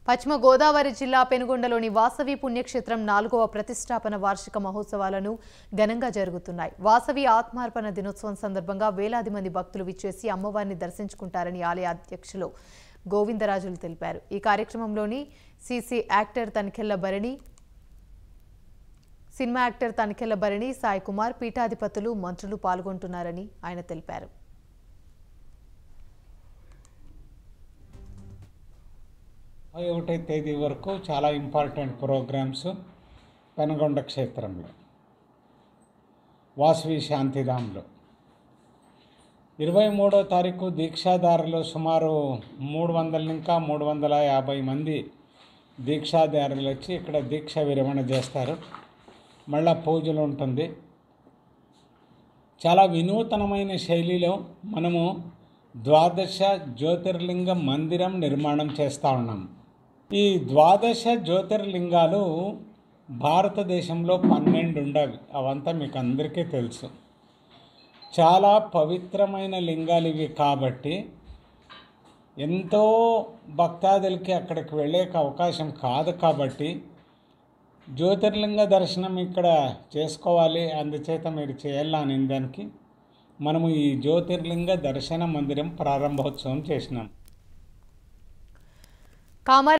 పశ్చిమ గోదావరి జిల్లా పెనుగొండలోని వాసవి పుణ్యక్షేత్రం నాలుగవ ప్రతిష్టాపన వార్షిక మహోత్సవాలను ఘనంగా జరుగుతున్నాయి వాసవి ఆత్మార్పణ దినోత్సవం సందర్భంగా వేలాది మంది భక్తులు విచ్చేసి అమ్మవారిని దర్శించుకుంటారని ఆలయ అధ్యక్షులు గోవిందరాజులు తెలిపారు ఈ కార్యక్రమంలోని సీసీ యాక్టర్ తనిఖెళ్ల భరణి సినిమా యాక్టర్ తనిఖెళ్ల భరణి సాయి కుమార్ పీఠాధిపతులు మంత్రులు పాల్గొంటున్నారని ఆయన తెలిపారు ముప్పై ఒకటో తేదీ వరకు చాలా ఇంపార్టెంట్ ప్రోగ్రామ్స్ పెనగొండ క్షేత్రంలో వాసవి శాంతిధాంలో ఇరవై మూడో తారీఖు దీక్షాదారులు సుమారు మూడు వందల ఇంకా మూడు వందల యాభై మంది దీక్షాదారులు వచ్చి ఇక్కడ దీక్ష విరమణ చేస్తారు మళ్ళా పూజలు ఉంటుంది చాలా వినూతనమైన శైలిలో మనము ద్వాదశ జ్యోతిర్లింగ మందిరం నిర్మాణం చేస్తూ ఉన్నాం ఈ ద్వాదశ జ్యోతిర్లింగాలు భారతదేశంలో పన్నెండు ఉండవి అవంతా మీకు అందరికీ తెలుసు చాలా పవిత్రమైన లింగాలు ఇవి కాబట్టి ఎంతో భక్తాదులకి అక్కడికి వెళ్ళే అవకాశం కాదు కాబట్టి జ్యోతిర్లింగ దర్శనం ఇక్కడ చేసుకోవాలి అందుచేత మీరు చేయాలని దానికి మనము ఈ జ్యోతిర్లింగ దర్శన మందిరం ప్రారంభోత్సవం చేసినాం కామారెడ్డి